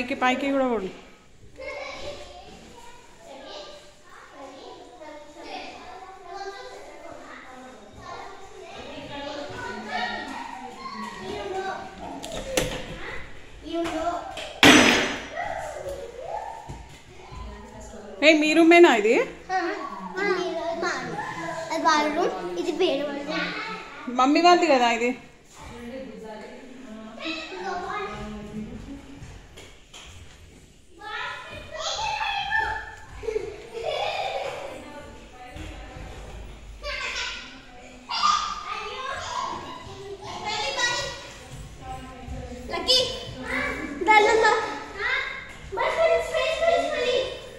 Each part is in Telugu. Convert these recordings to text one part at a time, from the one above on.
పైకి పైకి కూడా పోండి ఏ మీ రూమేనా ఇది అది వాళ్ళ రూమ్ ఇది వేరే వాళ్ళ మమ్మీ వాళ్ళది కదా ఇది లక్కీ దానిలో బస్ బస్ స్పేస్ స్పేస్ మళ్ళీ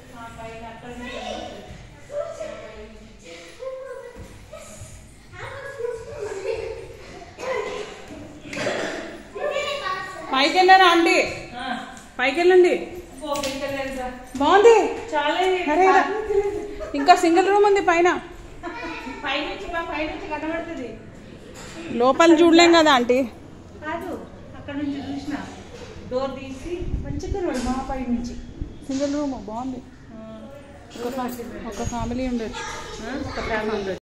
పైకి వెళ్ళారా అండి పైకి వెళ్ళండి బాగుంది చాలా అరే రా. ఇంకా సింగిల్ రూమ్ ఉంది పైన పైనుంచి మా పైనుంచి కనబడుతుంది లోపల చూడలేం కదా ఆంటీ కాదు అక్కడ నుంచి చూసిన డోర్ తీసి మంచిగా కనబడు మా పై నుంచి సింగిల్ రూమ్ బాగుంది ఒక ఫ్యా- ఒక ఫ్యామిలీ ఉండొచ్చు ఒక ఫ్యామిలీ